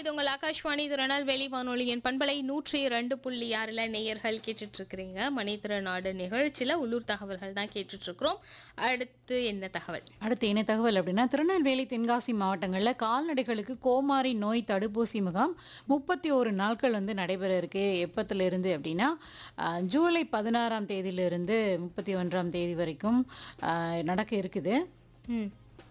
இது உங்கள் ஆகாஷ்வாணி திருநெல்வேலி வானொலியின் பண்பலை நூற்றி இரண்டு புள்ளி ஆறில் நேயர்கள் கேட்டுட்டு இருக்கிறீங்க மணித்திறநாடு நிகழ்ச்சியில் உள்ளூர் தகவல்கள் தான் கேட்டுட்டு இருக்கிறோம் அடுத்து என்ன தகவல் அடுத்து என்ன தகவல் அப்படின்னா திருநெல்வேலி தென்காசி மாவட்டங்களில் கால்நடைகளுக்கு கோமாரி நோய் தடுப்பூசி முகாம் முப்பத்தி ஒரு நாட்கள் வந்து நடைபெற இருக்கு எப்பத்துல இருந்து அப்படின்னா அஹ், ஜூலை பதினாறாம் தேதியிலிருந்து முப்பத்தி ஒன்றாம் தேதி வரைக்கும் அஹ், நடக்க இருக்குது ம்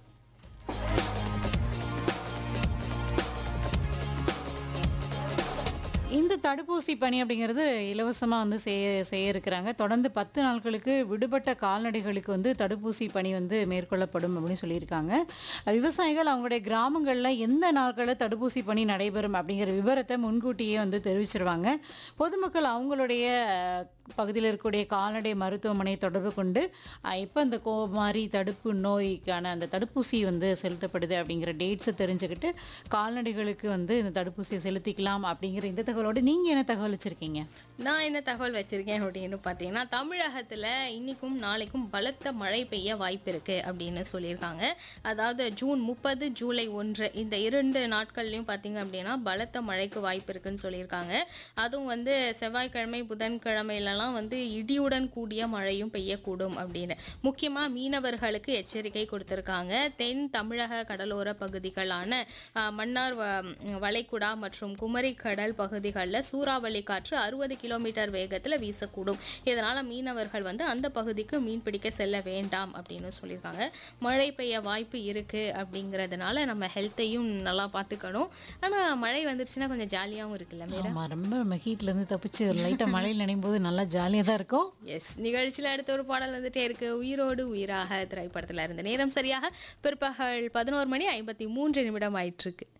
இந்த தடுப்பூசி பணி அப்படிங்கிறது இலவசமாக வந்து செய்ய செய்ய இருக்கிறாங்க தொடர்ந்து பத்து நாட்களுக்கு விடுபட்ட கால்நடைகளுக்கு வந்து தடுப்பூசி பணி வந்து மேற்கொள்ளப்படும் அப்படின்னு சொல்லியிருக்காங்க விவசாயிகள் அவங்களுடைய கிராமங்களில் எந்த நாட்களில் தடுப்பூசி பணி நடைபெறும் அப்படிங்கிற விவரத்தை முன்கூட்டியே வந்து தெரிவிச்சிருவாங்க பொதுமக்கள் அவங்களுடைய அஹ், பகுதியில் இருக்கக்கூடிய கால்நடை மருத்துவமனையை தொடர்பு கொண்டு எப்போ இந்த கோமாரி தடுப்பு நோய்க்கான அந்த தடுப்பூசி வந்து செலுத்தப்படுது அப்படிங்கிற டேட்ஸை தெரிஞ்சுக்கிட்டு கால்நடைகளுக்கு வந்து இந்த தடுப்பூசியை செலுத்திக்கலாம் அப்படிங்கிற இந்த தகவலோடு நீங்கள் என்ன தகவல் வச்சுருக்கீங்க நான் என்ன தகவல் வச்சிருக்கேன் அப்படின்னு பார்த்தீங்கன்னா தமிழகத்தில் இன்னைக்கும் நாளைக்கும் பலத்த மழை பெய்ய வாய்ப்பு இருக்கு அப்படின்னு சொல்லியிருக்காங்க அதாவது ஜூன் முப்பது ஜூலை ஒன்று இந்த இரண்டு நாட்கள்லையும் பார்த்தீங்க அப்படின்னா பலத்த மழைக்கு வாய்ப்பு இருக்குன்னு சொல்லியிருக்காங்க அதுவும் வந்து செவ்வாய்க்கிழமை புதன்கிழமையிலலாம் வந்து இடியுடன் கூடிய மழையும் பெய்யக்கூடும் அப்படின்னு முக்கியமாக மீனவர்களுக்கு எச்சரிக்கை கொடுத்துருக்காங்க தென் தமிழக கடலோர பகுதிகளான ஆஹ், மன்னார் வ- வளைகுடா மற்றும் குமரி கடல் பகுதிகளில் சூறாவளி காற்று அறுபது கிலோமீட்டர் வேகத்தில் வீசக்கூடும் இதனால் மீனவர்கள் வந்து அந்த பகுதிக்கு மீன் பிடிக்க செல்ல வேண்டாம் அப்படின்னு சொல்லியிருக்காங்க மழை பெய்ய வாய்ப்பு இருக்குது அப்படிங்கிறதுனால நம்ம ஹெல்த்தையும் நல்லா பார்த்துக்கணும் ஆனால் மழை வந்துருச்சுன்னா கொஞ்சம் ஜாலியாகவும் இருக்குல்ல மீரா ஆமாம் ரொம்ப நம்ம ஹீட்லேருந்து தப்பிச்சு ஒரு லைட்டாக மழையில் நினையும் போது நல்லா ஜாலியாக தான் இருக்கும் எஸ் நிகழ்ச்சியில் அடுத்த ஒரு பாடல் வந்துட்டே இருக்கு உயிரோடு உயிராக திரைப்படத்தில் இருந்த நேரம் சரியாக பிற்பகல் பதினோரு மணி ஐம்பத்தி மூன்று நிமிடம் ஆயிட்டு இருக்கு